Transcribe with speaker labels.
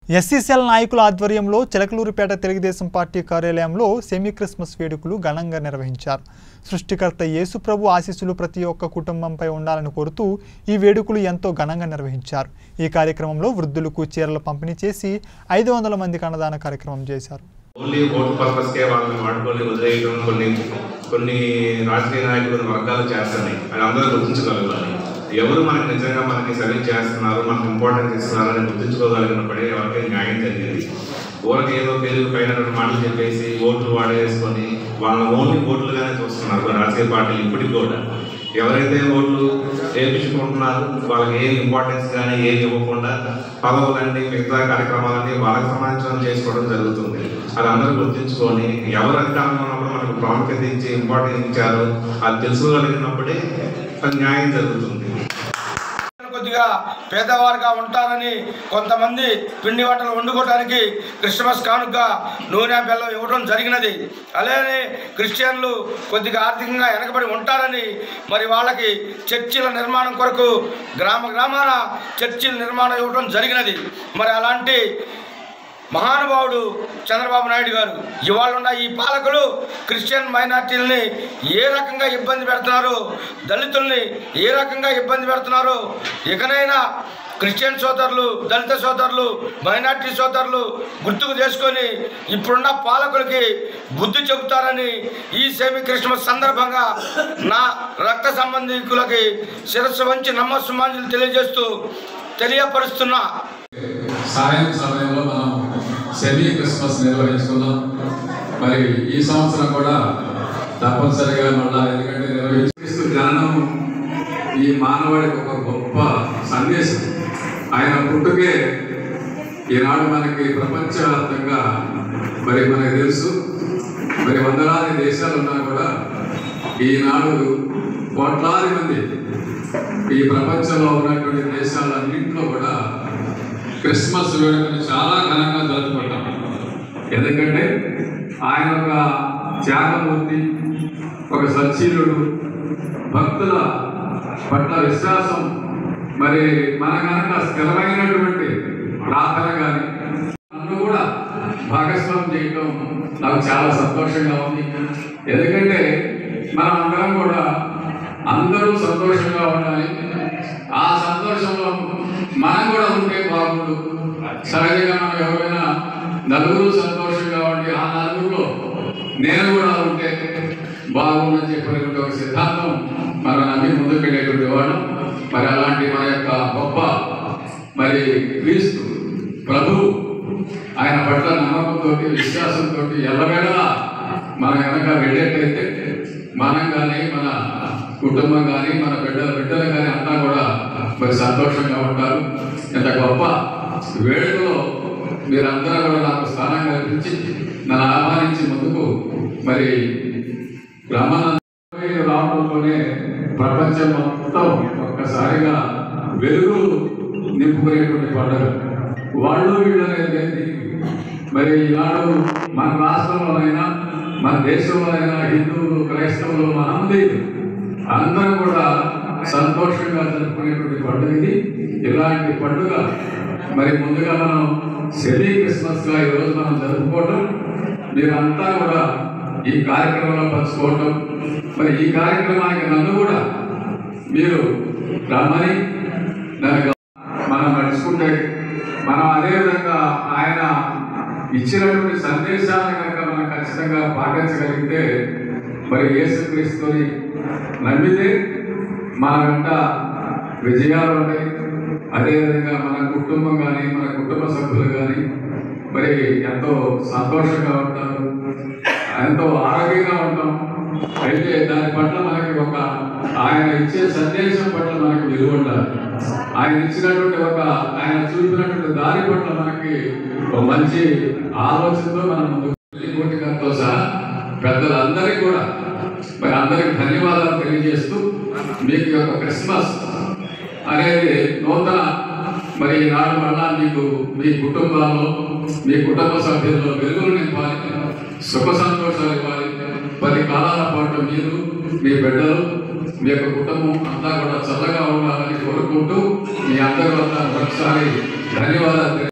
Speaker 1: SCCL నాయకుల ఆధ్వర్యంలో Chilakaluripet Telugu Desam party కార్యాలయంలో సెమీ క్రిస్మస్ వేడుకలు ఘనంగా నిర్వహించారు సృష్టికర్త యేసుప్రభు ఆశీస్సులు ప్రతి ఒక్క కుటుంబంపై ఉండాలని కోరుతూ ఈ వేడుకలు ఎంతో ఘనంగా నిర్వహించారు ఈ కార్యక్రమంలో వృద్ధులకు చీరలు పంపిణీ చేసి ఐదు వందల మందికి అన్నదాన కార్యక్రమం చేశారు
Speaker 2: ఓన్లీ ఓటు పర్పస్కే వాళ్ళని వాడుకొని వదిలేయడం కొన్ని కొన్ని రాజకీయ నాయకులు కొన్ని వర్గాలు చేస్తున్నాయి అది అందరూ గుర్తించగలగాలి ఎవరు మనకి నిజంగా మనకి సర్వీస్ చేస్తున్నారు మనకి ఇంపార్టెన్స్ ఇస్తున్నారు అని గుర్తించుకోగలిగినప్పుడే ఎవరికి న్యాయం జరిగింది ఊరికి ఏదో పేరు పైన రెండు మాటలు చెప్పేసి ఓట్లు వాడేసుకొని వాళ్ళని ఓన్లీ ఓట్లుగానే చూస్తున్నారు కొన్ని రాజకీయ పార్టీలు ఇప్పటికి కూడా ఎవరైతే ఓట్లు వేయించుకుంటున్నారు వాళ్ళకి ఏం ఇంపార్టెన్స్ కానీ ఏం ఇవ్వకుండా పదవులన్నీ మిగతా కార్యక్రమాలన్నీ వాళ్ళకి సమాచారం చేసుకోవడం జరుగుతుంది అది అందరూ గుర్తించుకొని ఎవరు అధికారంలో ఉన్నప్పుడు మనకు ప్రాముఖ్యత ఇచ్చి ఇంపార్టెన్స్ ఇచ్చారు అది తెలుసుకోగలిగినప్పుడే అది న్యాయం జరుగుతుంది
Speaker 3: కొద్దిగా పేదవారుగా ఉంటారని కొంతమంది పిండి వంటలు వండుకోవడానికి క్రిస్మస్ కానుక నూనె బెల్లం ఇవ్వడం జరిగినది అలానే క్రిస్టియన్లు కొద్దిగా ఆర్థికంగా వెనకబడి ఉంటారని మరి వాళ్ళకి చర్చిల నిర్మాణం కొరకు గ్రామ గ్రామాన చర్చిల నిర్మాణం ఇవ్వడం జరిగినది మరి అలాంటి మహానుభావుడు చంద్రబాబు నాయుడు గారు ఇవాళ ఉన్న ఈ పాలకులు క్రిస్టియన్ మైనార్టీలని ఏ రకంగా ఇబ్బంది పెడుతున్నారో దళితుల్ని ఏ రకంగా ఇబ్బంది పెడుతున్నారో ఇకనైనా క్రిస్టియన్ సోదరులు దళిత సోదరులు మైనార్టీ సోదరులు గుర్తుకు చేసుకొని ఇప్పుడున్న పాలకులకి బుద్ధి చెబుతారని ఈ సేమి క్రిస్మస్ సందర్భంగా నా రక్త సంబంధికులకి శిరస్సు వంచి నమ్మస్సుమాంజులు తెలియజేస్తూ తెలియపరుస్తున్నా
Speaker 4: సాయం సమయంలో మనం సెమీ క్రిస్మస్ నిర్వహించుకున్నాం మరి ఈ సంవత్సరం కూడా తప్పనిసరిగా మళ్ళా ఎందుకంటే నిర్వహిస్తూ జ్ఞానం ఈ మానవాడికి ఒక గొప్ప సందేశం ఆయన పుట్టుకే ఈనాడు మనకి ప్రపంచవ్యాప్తంగా మరి మనకు తెలుసు మరి వందలాది దేశాలు ఉన్నా కూడా ఈనాడు కోట్లాది మంది ఈ ప్రపంచంలో ఉన్నటువంటి దేశాలన్నింటిలో కూడా క్రిస్మస్ వేడుకను చాలా ఘనంగా జరుపుకుంటాం ఎందుకంటే ఆయన ఒక త్యాగమూర్తి ఒక సచ్చీలుడు భక్తుల పట్ల విశ్వాసం మరి మన కనుక స్థిరమైనటువంటి ప్రార్థన కానీ నన్ను కూడా భాగస్వామ్యం చేయటం నాకు చాలా సంతోషంగా ఉంది ఎందుకంటే మనం అందరం కూడా అందరూ సంతోషంగా ఉండాలి ఆ సంతోషంలో మనం కూడా ఉంటే బాగుండు సహజంగా మనం ఎవరైనా నలుగురు సంతోషంగా ఉండి ఆ నలుగురిలో నేను కూడా ఉంటే బాగుందని చెప్పినటువంటి ఒక సిద్ధాంతం మనం నమ్మి ముందుకు వెళ్ళేటువంటి వాడు మరి అలాంటి మన యొక్క గొప్ప మరి క్రీస్తు ప్రభు ఆయన పట్ల నమ్మకంతో విశ్వాసంతో ఎల్లవేళలా మనం కనుక వెళ్ళేటైతే మనం కానీ మన కుటుంబం కానీ మన బిడ్డల బిడ్డలు కానీ అంతా కూడా మరి సంతోషంగా ఉంటారు ఇంత గొప్ప వేడుకలో మీరందరూ కూడా నాకు స్థానం కల్పించి నన్ను ఆహ్వానించి ముందుకు మరి బ్రహ్మానంద రావడంతోనే ప్రపంచం మొత్తం ఒక్కసారిగా వెలుగు నింపుకునేటువంటి పండుగ వాళ్ళు వీళ్ళు అనేది ఏంటి? మరి ఈనాడు మన రాష్ట్రంలోనైనా మన దేశంలో అయినా హిందువులు క్రైస్తవులు మనంది అందరం కూడా సంతోషంగా జరుపుకునేటువంటి పండుగ ఇది ఇలాంటి పండుగ మరి ముందుగా మనం సెమీ క్రిస్మస్ గా ఈరోజు మనం జరుపుకోవటం మీరంతా కూడా ఈ కార్యక్రమంలో పంచుకోవటం మరి ఈ కార్యక్రమానికి నన్ను కూడా మీరు రమ్మని నన్ను మనం నడుచుకుంటే మనం అదే విధంగా ఆయన ఇచ్చినటువంటి సందేశాలను కనుక మనం ఖచ్చితంగా పాటించగలిగితే మరి యేసుక్రీస్తుని నమ్మితే మన వెంట విజయాలు ఉన్నాయి అదేవిధంగా మన కుటుంబం కానీ మన కుటుంబ సభ్యులు కానీ మరి ఎంతో సంతోషంగా ఉంటారు ఎంతో ఆరోగ్యంగా ఉంటాం అయితే దాని పట్ల మనకి ఒక ఆయన ఇచ్చే సందేశం పట్ల మనకి విలువ ఉండాలి ఆయన ఇచ్చినటువంటి ఒక ఆయన చూపినటువంటి దారి పట్ల మనకి ఒక మంచి ఆలోచనతో మనం ముందుకు కోటి గారితో సహా పెద్దలందరికీ కూడా మరి అందరికి ధన్యవాదాలు తెలియజేస్తూ మీకు ఈ యొక్క క్రిస్మస్ అనేది నూతన మరి ఈనాడు మళ్ళా మీకు మీ కుటుంబాల్లో మీ కుటుంబ సభ్యుల్లో వెలుగులు నింపాలి సుఖ సంతోషాలు ఇవ్వాలి పది కాలాల పాటు మీరు మీ బిడ్డలు మీ యొక్క కుటుంబం అంతా కూడా చల్లగా ఉండాలని కోరుకుంటూ మీ అందరి వల్ల ఒకసారి ధన్యవాదాలు